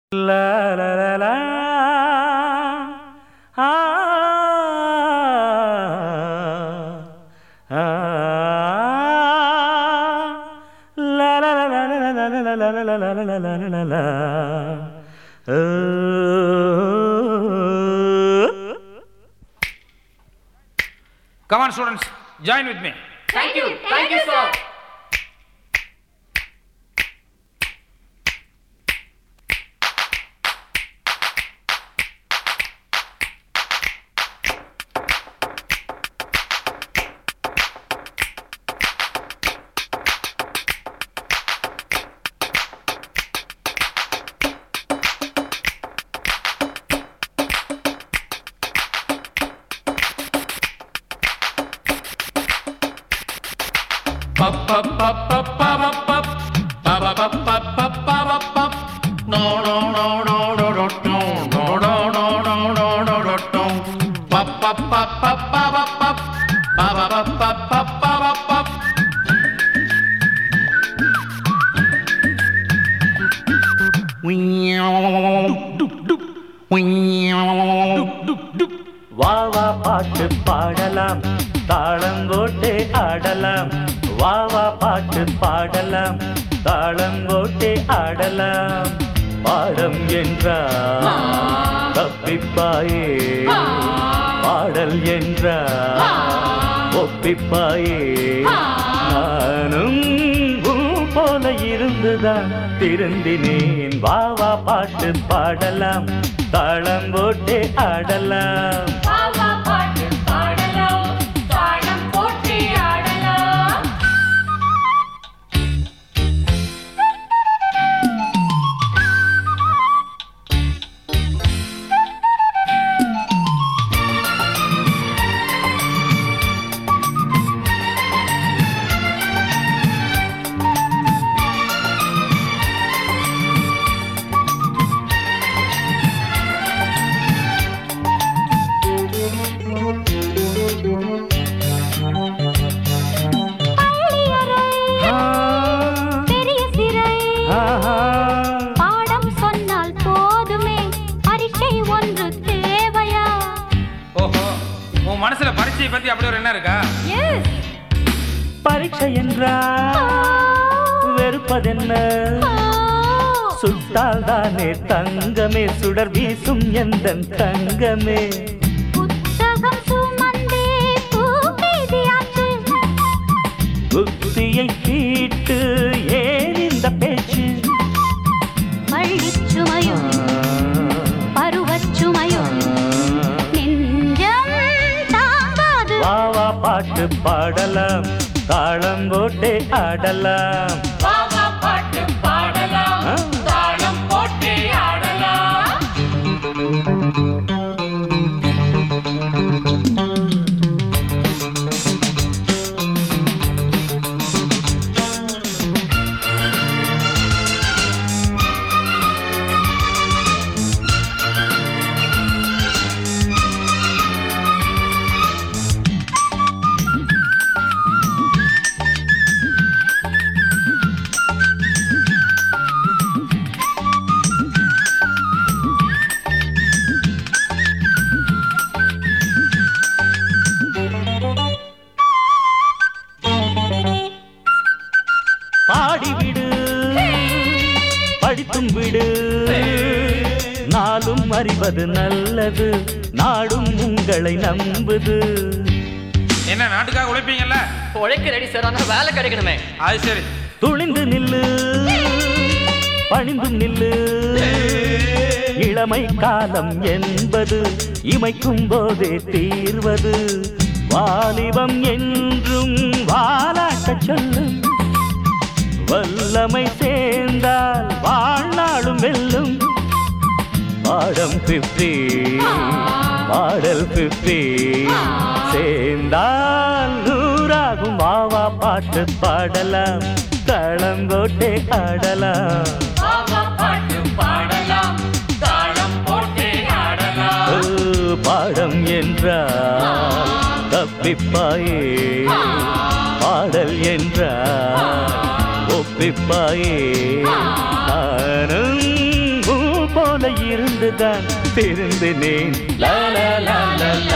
La la la la. Ah, ah, la la la la la la la la la la la la la la la la la. Oh. Come on, students, join with me. Thank you. Thank you, sir. வா வா பாட்டு பாடலாம் தாளம் போட்டு ஆடலாம் வா வா பாட்டு பாடலாம் தாளம் போட்டு ஆடலாம் பாடம் என்றால் தப்பிப்பாயே பாடல் என்றால் ஒப்பிப்பாயே நானும் உன் போல இருந்துதான் திருந்தினேன் வா வா பாட்டு பாடலாம் தாளம் போட்டு ஆடலாம் பாவா பாட்டு பாடலாம் தாளம் போட்டு ஆடலாம் பெரிய சிறை ஆஹா. பாடம் சொன்னால் போதுமே பரீட்சை ஒன்று தேவையா ஓஹோ உன் மனசுல பரீட்சையை பத்தி அப்படி ஒரு என்ன இருக்கா எஸ் பரீட்சை என்றால் வெறுப்பதென்ன சுட்டால் தானே தங்கமே சுடர் வீசும் எந்த தங்கமே புத்தகம் சுமந்தே பூமீதியாச்சு புத்தியை தீட்டு ஏன் இந்த பேச்சு பள்ளிச் சுமையும் பருவச் சுமையும் நெஞ்சம் தாங்காது வா வா பாட்டு பாடலாம் தாளம் போட்டு ஆடலாம் பாவா பாட்டு பாடலாம் ஆ. தாளம் போட்டு ஆடலாம் பாடிவிடு படித்தும் விடு நாளும் அறிவது நல்லது நாடும் உங்களை நம்புது என்ன நாட்டுக்காக உழைப்பீங்கல்ல உழைக்க ரெடி சார் ஆனால் வேலை கிடைக்கணுமே அது சரி துணிந்து நில்லு பணிந்தும் நில்லு இளமை காலம் என்பது இமைக்கும் போதே தீர்வது வாலிபம் என்றும் வாலாட்டச் சொல்லும் வல்லமை சேர்ந்தால் வாழ்நாளும் வெல்லும் பாடம் பிப்டி பாடல் பிப்டி சேர்ந்தால் நூறாகும் வாவா பாட்டு பாடலாம் தளம் போட்டே ஆடலாம் பாவா பாட்டு பாடலாம் தாளம் போட்டு ஆடலாம் ஓ, பாடம் என்றால் தப்பிப்பாயே பாடல் என்றால் ஒப்பிப்பாயே நானும் உன் போல இருந்துதான் திருந்தினேன் லா லா லா லா